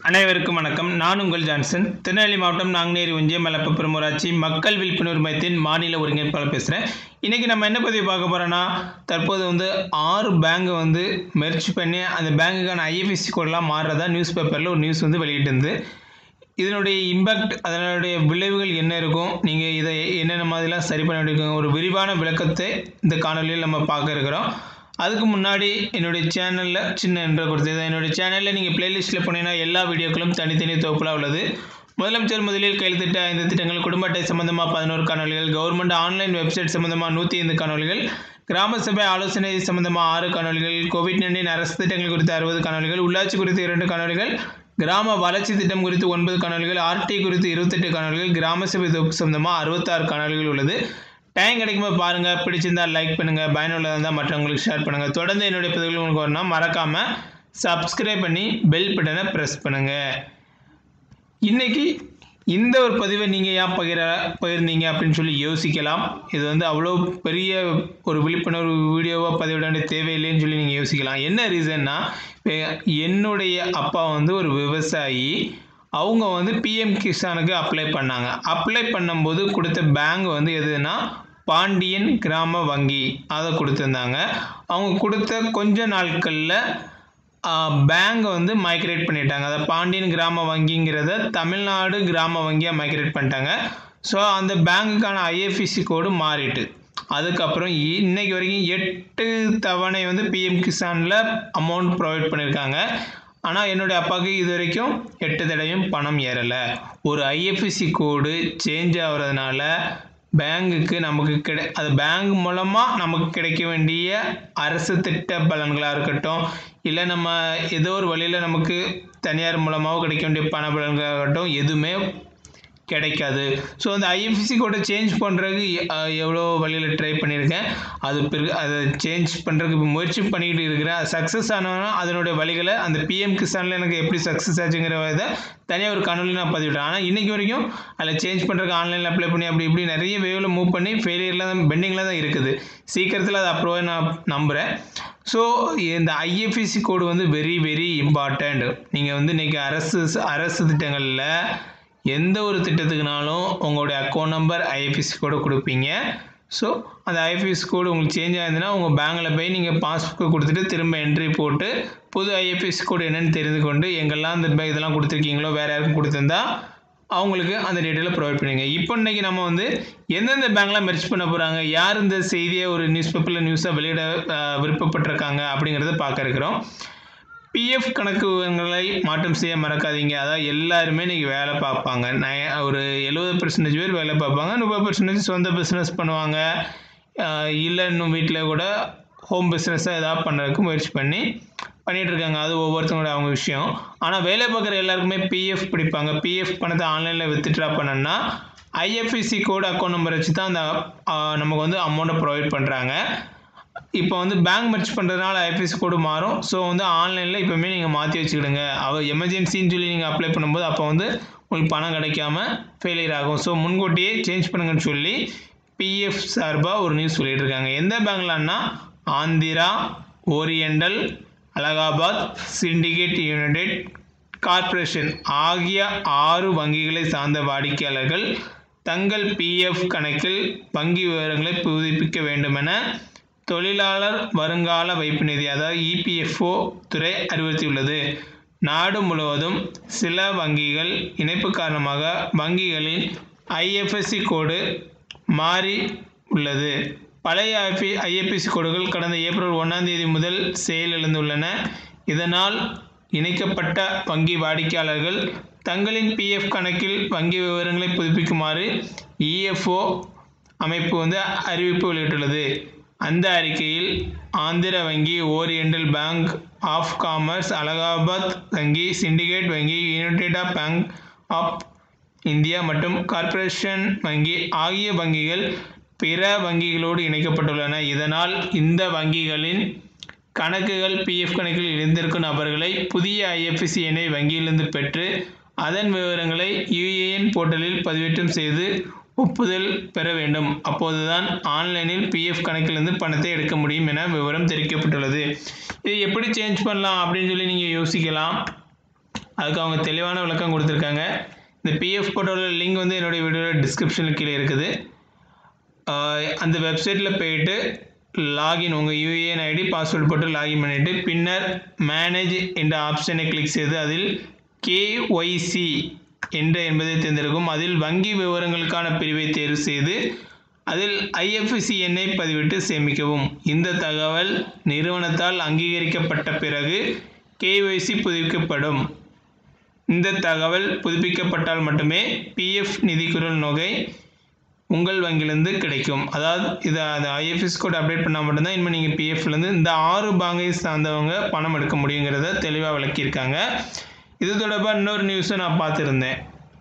அனைவருக்கும் வணக்கம் நான் உங்கள் ஜான்சன் திருநெல்வேலி மாவட்டம் நாங்குநேரி ஒன்றியம் மலப்பபுரம் ஊராட்சி மக்கள் விழிப்புணர்வு மையத்தின் மாநில ஒருங்கிணைப்பாளர் பேசுகிறேன் இன்றைக்கி நம்ம என்ன பதிவு பார்க்க போகிறோன்னா தற்போது வந்து ஆறு பேங்கை வந்து மெர்ச் பண்ணி அந்த பேங்குக்கான ஐஎஃப்எஸ்சி கோடெலாம் மாறுறதா நியூஸ் பேப்பரில் ஒரு நியூஸ் வந்து வெளியிட்டிருந்து இதனுடைய இம்பேக்ட் அதனுடைய விளைவுகள் என்ன இருக்கும் நீங்கள் இதை என்னென்ன மாதிரிலாம் சரி பண்ண வேண்டியிருக்கும் ஒரு விரிவான விளக்கத்தை இந்த காணொலியில் நம்ம பார்க்க இருக்கிறோம் அதுக்கு முன்னாடி என்னுடைய சேனலில் சின்ன என்ற கொடுத்தது என்னுடைய சேனலில் நீங்கள் பிளேலிஸ்ட்டில் போனீங்கன்னா எல்லா வீடியோக்களும் தனித்தனி தொகுப்புலாக உள்ளது முதலமைச்சர் முதலில் கையில் திட்ட ஐந்து திட்டங்கள் குடும்ப அட்டை சம்பந்தமாக பதினோரு காணொலிகள் கவர்மெண்ட் ஆன்லைன் வெப்சைட் சம்பந்தமாக நூற்றி ஐந்து காணொலிகள் கிராம சபை ஆலோசனை சம்பந்தமாக ஆறு காணொலிகள் கோவிட் நைன்டீன் அரசு திட்டங்கள் குறித்து அறுபது காணொலிகள் உள்ளாட்சி குறித்து இரண்டு காணொலிகள் கிராம வளர்ச்சி திட்டம் குறித்து ஒன்பது காணொலிகள் ஆர்டி குறித்து இருபத்தெட்டு காணொலிகள் கிராம சபை தொகுப்பு சம்பந்தமாக அறுபத்தாறு காணொலிகள் உள்ளது டைம் கிடைக்கும்போது பாருங்கள் பிடிச்சிருந்தா லைக் பண்ணுங்கள் பயனுள்ளதாக இருந்தால் மற்றவங்களுக்கு ஷேர் பண்ணுங்கள் தொடர்ந்து என்னுடைய பதிவுகள் உங்களுக்கு வரணும் மறக்காமல் சப்ஸ்கிரைப் பண்ணி பெல் பட்டனை ப்ரெஸ் பண்ணுங்கள் இன்றைக்கி இந்த ஒரு பதிவை நீங்கள் ஏன் பகிர பகிர்ந்தீங்க அப்படின்னு சொல்லி யோசிக்கலாம் இது வந்து அவ்வளோ பெரிய ஒரு விழிப்புணர்வு வீடியோவாக பதிவிட வேண்டிய தேவையில்லைன்னு சொல்லி நீங்கள் யோசிக்கலாம் என்ன ரீசன்னா என்னுடைய அப்பா வந்து ஒரு விவசாயி அவங்க வந்து பிஎம் கிசானுக்கு அப்ளை பண்ணாங்க அப்ளை பண்ணும்போது கொடுத்த பேங்க் வந்து எதுனா பாண்டியன் கிராம வங்கி அதை கொடுத்துருந்தாங்க அவங்க கொடுத்த கொஞ்ச நாட்களில் பேங்கை வந்து மைக்ரேட் பண்ணிட்டாங்க அதை பாண்டியன் கிராம வங்கிங்கிறத தமிழ்நாடு கிராம வங்கியாக மைக்ரேட் பண்ணிட்டாங்க ஸோ அந்த பேங்குக்கான ஐஎஃப்எஸ்சி கோடு மாறிட்டு அதுக்கப்புறம் இன்னைக்கு வரைக்கும் எட்டு தவணை வந்து பிஎம் கிசானில் அமௌண்ட் ப்ரொவைட் பண்ணியிருக்காங்க ஆனால் என்னுடைய அப்பாவுக்கு இது வரைக்கும் எட்டு தடவையும் பணம் ஏறலை ஒரு ஐஎஃப்எஸ்சி கோடு சேஞ்ச் ஆகிறதுனால பேங்குக்கு நமக்கு கிடை அது பேங்க் மூலமாக நமக்கு கிடைக்க வேண்டிய அரசு திட்ட பலன்களாக இருக்கட்டும் இல்லை நம்ம ஏதோ ஒரு வழியில் நமக்கு தனியார் மூலமாகவும் கிடைக்க வேண்டிய பண பலன்களாக இருக்கட்டும் எதுவுமே கிடைக்காது ஸோ அந்த ஐஎஃப்சி கோடை சேஞ்ச் பண்ணுறதுக்கு எவ்வளோ வழியில் ட்ரை பண்ணியிருக்கேன் அது பிறகு அதை சேஞ்ச் பண்ணுறதுக்கு இப்போ முயற்சி பண்ணிக்கிட்டு இருக்கிறேன் அது சக்ஸஸ் ஆனோன்னா அதனுடைய வழிகளை அந்த பிஎம் கிசானில் எனக்கு எப்படி சக்ஸஸ் ஆச்சுங்கிற இதை தனியாக ஒரு கனவுல நான் பதிவிட்டேன் ஆனால் இன்றைக்கி வரைக்கும் அதில் சேஞ்ச் பண்ணுறதுக்கு ஆன்லைனில் அப்ளை பண்ணி அப்படி இப்படி நிறைய வேவில் மூவ் பண்ணி ஃபெயிலியரில் தான் பெண்டிங்கில் தான் இருக்குது சீக்கிரத்தில் அது அப்ரூவாக நான் நம்புகிறேன் ஸோ இந்த ஐஎஃப்எஸ்சி கோடு வந்து வெரி வெரி இம்பார்ட்டண்ட் நீங்கள் வந்து இன்றைக்கி அரசு அரசு திட்டங்களில் எந்த ஒரு திட்டத்துக்குனாலும் உங்களுடைய அக்கௌண்ட் நம்பர் ஐஎஃப்எஸ்சி கோடு கொடுப்பீங்க ஸோ அந்த ஐஎஃப்எஸ் கோடு உங்களுக்கு சேஞ்ச் ஆயிருந்துன்னா உங்கள் பேங்கில் போய் நீங்கள் பாஸ்புக்கை கொடுத்துட்டு திரும்ப என்ட்ரி போட்டு புது ஐஎஃப்எஸ் கோடு என்னென்னு தெரிந்து கொண்டு எங்கெல்லாம் இந்த இதெல்லாம் கொடுத்துருக்கீங்களோ வேறு யாருக்கும் கொடுத்துருந்தா அவங்களுக்கு அந்த டீட்டெயிலை ப்ரொவைட் பண்ணுங்க இப்போ இன்றைக்கி நம்ம வந்து எந்தெந்த பேங்க்லாம் மெர்ச் பண்ண போகிறாங்க யார் இந்த செய்தியை ஒரு நியூஸ் பேப்பரில் நியூஸாக வெளியிட விருப்பப்பட்டிருக்காங்க அப்படிங்கிறத பார்க்க இருக்கிறோம் பிஎஃப் கணக்குகளை மாற்றம் செய்ய மறக்காதீங்க அதாவது எல்லாருமே இன்றைக்கி வேலை பார்ப்பாங்க நய ஒரு எழுபது பர்சன்டேஜ் பேர் வேலை பார்ப்பாங்க முப்பது பர்சன்டேஜ் சொந்த பிஸ்னஸ் பண்ணுவாங்க இல்லை இன்னும் வீட்டில் கூட ஹோம் பிஸ்னஸாக ஏதாவது பண்ணுறதுக்கு முயற்சி பண்ணி பண்ணிகிட்ருக்காங்க அது ஒவ்வொருத்தவங்களோட அவங்க விஷயம் ஆனால் வேலை பார்க்குற எல்லாருக்குமே பிஎஃப் பிடிப்பாங்க பிஎஃப் பணத்தை ஆன்லைனில் வித்ட்ரா பண்ணோன்னா ஐஎஃப்எஸ்சி கோடு அக்கௌண்ட் நம்பர் வச்சு தான் அந்த நமக்கு வந்து அமௌண்ட்டை ப்ரொவைட் பண்ணுறாங்க இப்போ வந்து பேங்க் மெர்ச் பண்ணுறதுனால ஐஎஃப்எஸ் கோடு மாறும் ஸோ வந்து ஆன்லைனில் இப்போவுமே நீங்கள் மாற்றி வச்சுக்கிடுங்க அவ எமர்ஜென்சின்னு சொல்லி நீங்கள் அப்ளை பண்ணும்போது அப்போ வந்து உங்களுக்கு பணம் கிடைக்காம ஃபெயிலியர் ஆகும் ஸோ முன்கூட்டியே சேஞ்ச் பண்ணுங்கன்னு சொல்லி பிஎஃப் சார்பாக ஒரு நியூஸ் சொல்லியிருக்காங்க எந்த பேங்க்லன்னா Andhra oriental Allahabad syndicate united corporation ஆகிய ஆறு வங்கிகளை சார்ந்த வாடிக்கையாளர்கள் தங்கள் பிஎஃப் கணக்கில் வங்கி விவரங்களை புதுப்பிக்க வேண்டுமென தொழிலாளர் வருங்கால வைப்பு நிதி அதாவது இபிஎஃப்ஓ துறை அறிவுறுத்தியுள்ளது நாடு முழுவதும் சில வங்கிகள் இணைப்பு காரணமாக வங்கிகளின் ஐஎஃப்எஸ்சி கோடு மாறி உள்ளது பழைய ஐபி ஐஎஃப்எஸ்சி கோடுகள் கடந்த ஏப்ரல் ஒன்றாம் தேதி முதல் செயலிழந்துள்ளன இதனால் இணைக்கப்பட்ட வங்கி வாடிக்கையாளர்கள் தங்களின் பிஎஃப் கணக்கில் வங்கி விவரங்களை புதுப்பிக்குமாறு இஎஃப்ஓ அமைப்பு வந்து அறிவிப்பு வெளியிட்டுள்ளது அந்த அறிக்கையில் ஆந்திர வங்கி oriental bank of commerce Allahabad வங்கி சிண்டிகேட் வங்கி united of bank of India மற்றும் கார்ப்பரேஷன் வங்கி ஆகிய வங்கிகள் பிற வங்கிகளோடு இணைக்கப்பட்டுள்ளன இதனால் இந்த வங்கிகளின் கணக்குகள் பிஎஃப் கணக்கில் இருந்திருக்கும் நபர்களை புதிய ஐஎஃப்எஸ்சி எண்ணை வங்கியிலிருந்து பெற்று அதன் விவரங்களை யுஏஎன் போர்ட்டலில் பதிவேற்றம் செய்து ஒப்புதல் பெற வேண்டும் அப்போதுதான் ஆன்லைனில் பிஎஃப் கணக்கிலிருந்து பணத்தை எடுக்க முடியும் என விவரம் தெரிவிக்கப்பட்டுள்ளது இது எப்படி சேஞ்ச் பண்ணலாம் அப்படின்னு சொல்லி நீங்கள் யோசிக்கலாம் அதுக்கு அவங்க தெளிவான விளக்கம் கொடுத்துருக்காங்க இந்த பிஎஃப் போட்டோட லிங்க் வந்து என்னுடைய வீடியோட டிஸ்கிரிப்ஷனில் கீழே இருக்குது ஆஹ் அந்த வெப்சைட்டில் போயிட்டு லாகின் உங்கள் யூஏஎன் ஐடி பாஸ்வேர்டு போட்டு லாகின் பண்ணிவிட்டு பின்னர் மேனேஜ் என்ற ஆப்ஷனை கிளிக் செய்து அதில் கேஒய்சி என்ற என்பதை தேர்ந்தெடுக்கும் அதில் வங்கி விவரங்களுக்கான பிரிவை தேர்வு செய்து அதில் ஐஎஃப்எஸ்சி எண்ணை பதிவிட்டு சேமிக்கவும் இந்த தகவல் நிறுவனத்தால் அங்கீகரிக்கப்பட்ட பிறகு கேஒய்சி புதுப்பிக்கப்படும் இந்த தகவல் புதுப்பிக்கப்பட்டால் மட்டுமே பிஎஃப் நிதிக்குரல் தொகை உங்கள் வங்கியிலேருந்து கிடைக்கும் அதாவது இதை அந்த ஐஎஃப்எஸ் கோட் அப்டேட் பண்ணால் மட்டும்தான் இனிமேல் நீங்கள் பிஎஃப்லேருந்து இந்த ஆறு பேங்கை சார்ந்தவங்க பணம் எடுக்க முடியுங்கிறத தெளிவாக விளக்கியிருக்காங்க இது தொடர்பாக இன்னொரு நியூஸை நான் பார்த்துருந்தேன்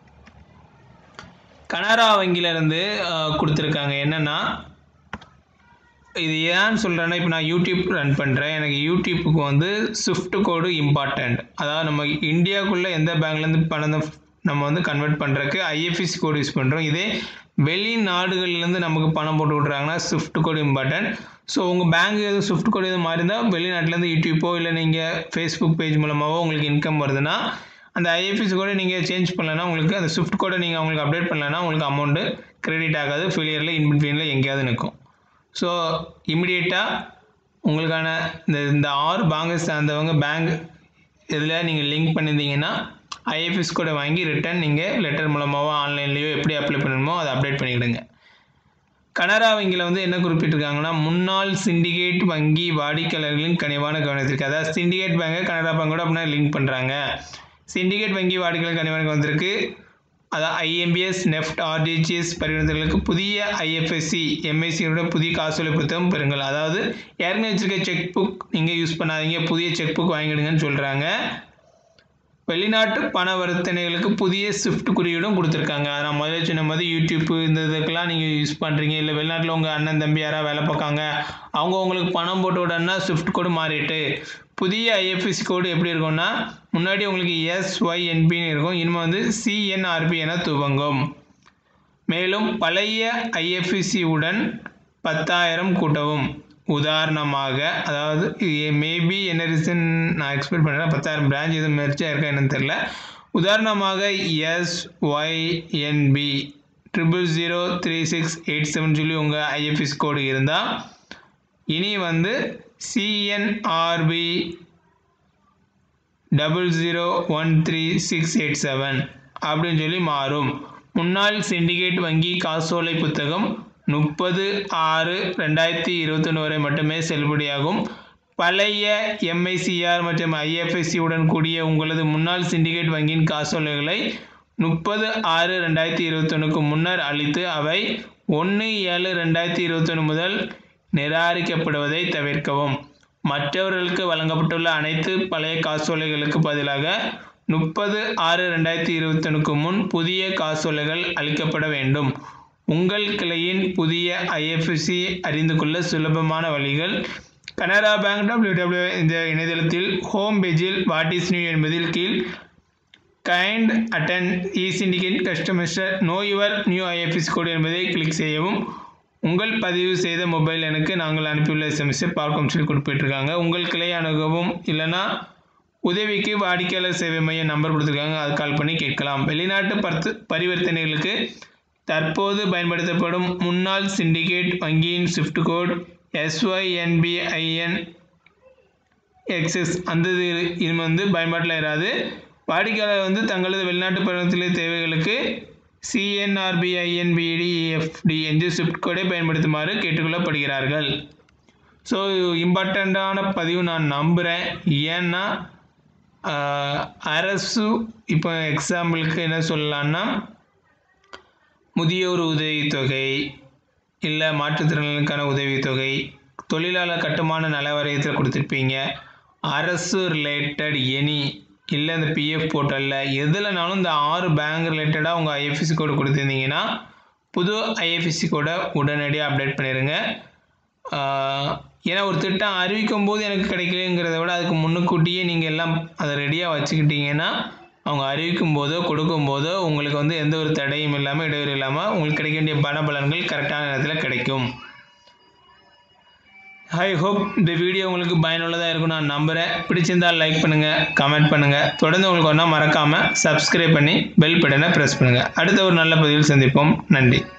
கனரா வங்கியிலேருந்து கொடுத்துருக்காங்க என்னென்னா இது ஏன்னு சொல்கிறேன்னா இப்போ நான் யூடியூப் ரன் பண்ணுறேன் எனக்கு யூடியூப்புக்கு வந்து ஸ்விஃப்ட் கோடு இம்பார்ட்டண்ட் அதாவது நம்ம இந்தியாவுக்குள்ளே எந்த பேங்க்லேருந்து பணம் நம்ம வந்து கன்வெர்ட் பண்ணுறதுக்கு ஐஎஃப்எஸ்சி கோடு யூஸ் பண்ணுறோம் இதே வெளிநாடுகள்லேருந்து நமக்கு பணம் போட்டு விட்றாங்கன்னா ஸ்விஃப்ட் கோடு இம்பார்ட்டன்ட் ஸோ உங்கள் பேங்க் எதுவும் ஸ்விஃப்ட் கோடு எதுவும் மாறி இருந்தால் வெளிநாட்டிலேருந்து யூடியூப்போ இல்லை நீங்கள் ஃபேஸ்புக் பேஜ் மூலமாகவோ உங்களுக்கு இன்கம் வருதுன்னா அந்த ஐஎஃப்எஸ் கோடை நீங்கள் சேஞ்ச் பண்ணலன்னா உங்களுக்கு அந்த ஸ்விஃப்ட் கோடை நீங்கள் அவங்களுக்கு அப்டேட் பண்ணலன்னா உங்களுக்கு அமௌண்ட்டு கிரெடிட் ஆகாது ஃபெயிலியரில் இன்பிட்வீனில் எங்கேயாவது நிற்கும் ஸோ இமிடியேட்டாக உங்களுக்கான இந்த இந்த ஆறு பேங்கை சார்ந்தவங்க பேங்க் இதில் நீங்கள் லிங்க் பண்ணியிருந்தீங்கன்னா ஐஎஃப்எஸ் கூட வாங்கி ரிட்டர்ன் நீங்கள் லெட்டர் மூலமாகவோ ஆன்லைன்லேயோ எப்படி அப்ளை பண்ணணுமோ அதை அப்டேட் பண்ணிக்கிடுங்க கனரா வங்கியில் வந்து என்ன குறிப்பிட்டிருக்காங்கன்னா முன்னாள் சிண்டிகேட் வங்கி வாடிக்கையாளர்களின் கனிவான கவனத்திற்கு அதாவது சிண்டிகேட் பேங்கை கனரா பேங்கோட அப்படின்னா லிங்க் பண்ணுறாங்க சிண்டிகேட் வங்கி வாடிக்கையாளர் கனிவான கவனத்திற்கு அதாவது ஐஎம்பிஎஸ் நெஃப்ட் ஆர்டிஜிஎஸ் பரிவர்த்தனைகளுக்கு புதிய ஐஎஃப்எஸ்சி எம்ஐசியோட புதிய காசோலை புத்தகம் பெறுங்கள் அதாவது ஏற்கனவே வச்சிருக்க செக் புக் நீங்கள் யூஸ் பண்ணாதீங்க புதிய செக் புக் வாங்கிடுங்கன்னு சொல்கிறாங்க வெளிநாட்டு பண வர்த்தனைகளுக்கு புதிய ஸ்விஃப்ட் குறியீடும் கொடுத்துருக்காங்க நான் முதல்ல சொன்ன மாதிரி யூடியூப் இந்த இதுக்கெல்லாம் நீங்கள் யூஸ் பண்ணுறீங்க இல்லை வெளிநாட்டில் உங்கள் அண்ணன் தம்பி யாராவது வேலை பார்க்காங்க அவங்க உங்களுக்கு பணம் போட்டு விடனா ஸ்விஃப்ட் கோடு மாறிட்டு புதிய ஐஎஃப்எஸ்சி கோடு எப்படி இருக்கும்னா முன்னாடி உங்களுக்கு எஸ்ஒய்என்பின்னு இருக்கும் இனிமேல் வந்து சிஎன்ஆர்பி என துவங்கும் மேலும் பழைய ஐஎஃப்எஸ்சி உடன் பத்தாயிரம் கூட்டவும் உதாரணமாக அதாவது மேபி என்ன ரீசன் நான் எக்ஸ்பெக்ட் பண்ணுறேன் பத்தாயிரம் பிரான்ச் எதுவும் மெர்ச்சாக இருக்கா என்னன்னு தெரில உதாரணமாக SYNB triple zero three six eight seven சொல்லி உங்கள் ஐஎஃப்எஸ் கோடு இருந்தால் இனி வந்து CNRB double zero one three six eight seven அப்படின்னு சொல்லி மாறும் முன்னாள் சிண்டிகேட் வங்கி காசோலை புத்தகம் முப்பது ஆறு ரெண்டாயிரத்தி இருபத்தொன்று வரை மட்டுமே செல்லுபடியாகும் பழைய எம்ஐசிஆர் மற்றும் ஐஎஃப்எஸ்சி உடன் கூடிய உங்களது முன்னாள் சிண்டிகேட் வங்கியின் காசோலைகளை முப்பது ஆறு ரெண்டாயிரத்தி இருபத்தொன்னுக்கு முன்னர் அளித்து அவை ஒன்று ஏழு ரெண்டாயிரத்தி இருபத்தொன்று முதல் நிராகரிக்கப்படுவதை தவிர்க்கவும் மற்றவர்களுக்கு வழங்கப்பட்டுள்ள அனைத்து பழைய காசோலைகளுக்கு பதிலாக முப்பது ஆறு ரெண்டாயிரத்தி இருபத்தொன்னுக்கு முன் புதிய காசோலைகள் அளிக்கப்பட வேண்டும் உங்கள் கிளையின் புதிய ஐஎஃப்எஸ்சி அறிந்து கொள்ள சுலபமான வழிகள் கனரா பேங்க் டபிள்யூ டபிள்யூ இந்த இணையதளத்தில் ஹோம் பேஜில் வாட் இஸ் நியூ என்பதில் கீழ் kind attention syndicate customer know your new IFS code என்பதை கிளிக் செய்யவும் உங்கள் பதிவு செய்த மொபைல் எனக்கு நாங்கள் அனுப்பியுள்ள எஸ்எம்எஸ்ஸை பார்க்கும் சொல்லி குறிப்பிட்டிருக்காங்க உங்கள் கிளை அணுகவும் இல்லைனா உதவிக்கு வாடிக்கையாளர் சேவை மைய நம்பர் கொடுத்துருக்காங்க அது கால் பண்ணி கேட்கலாம் வெளிநாட்டு பர்த்து பரிவர்த்தனைகளுக்கு தற்போது பயன்படுத்தப்படும் முன்னாள் சிண்டிகேட் வங்கியின் ஸ்விஃப்ட் கோட் எஸ்ஒய்என்பிஐஎன் எக்ஸஸ் அந்த இது இது வந்து பயன்பாட்டில் இராது வாடிக்கையாளர் வந்து தங்களது வெளிநாட்டு பரிவர்த்தனை தேவைகளுக்கு சிஎன்ஆர்பிஐஎன்பிடிஎஃப்டி என்று ஸ்விஃப்ட் கோடை பயன்படுத்துமாறு கேட்டுக்கொள்ளப்படுகிறார்கள் ஸோ இம்பார்ட்டண்ட்டான பதிவு நான் நம்புகிறேன் ஏன்னா அரசு இப்போ எக்ஸாம்பிளுக்கு என்ன சொல்லலான்னா முதியோர் உதவித்தொகை இல்லை மாற்றுத்திறனாளிகளுக்கான உதவித்தொகை தொழிலாளர் கட்டுமான நல வாரியத்தில் கொடுத்துருப்பீங்க அரசு ரிலேட்டட் எனி இல்லை இந்த பிஎஃப் போர்ட்டலில் எதுலனாலும் இந்த ஆறு பேங்க் ரிலேட்டடாக உங்கள் ஐஎஃப்எஸ்சி கோடு கொடுத்துருந்தீங்கன்னா புது ஐஎஃப்எஸ்சி கோடை உடனடியாக அப்டேட் பண்ணிடுங்க ஏன்னா ஒரு திட்டம் அறிவிக்கும் போது எனக்கு கிடைக்கலங்கிறத விட அதுக்கு முன்னுக்கூட்டியே நீங்கள் எல்லாம் அதை ரெடியாக வச்சுக்கிட்டீங்கன்னா அவங்க அறிவிக்கும் போதோ கொடுக்கும் போதோ உங்களுக்கு வந்து எந்த ஒரு தடையும் இல்லாமல் இடையூறு இல்லாமல் உங்களுக்கு கிடைக்க வேண்டிய பண பலன்கள் கரெக்டான நேரத்தில் கிடைக்கும் ஐ ஹோப் இந்த வீடியோ உங்களுக்கு பயனுள்ளதாக இருக்கும் நான் நம்புகிறேன் பிடிச்சிருந்தால் லைக் பண்ணுங்கள் கமெண்ட் பண்ணுங்கள் தொடர்ந்து உங்களுக்கு ஒன்றா மறக்காமல் சப்ஸ்கிரைப் பண்ணி பெல் பட்டனை ப்ரெஸ் பண்ணுங்கள் அடுத்த ஒரு நல்ல பதிவில் சந்திப்போம் நன்றி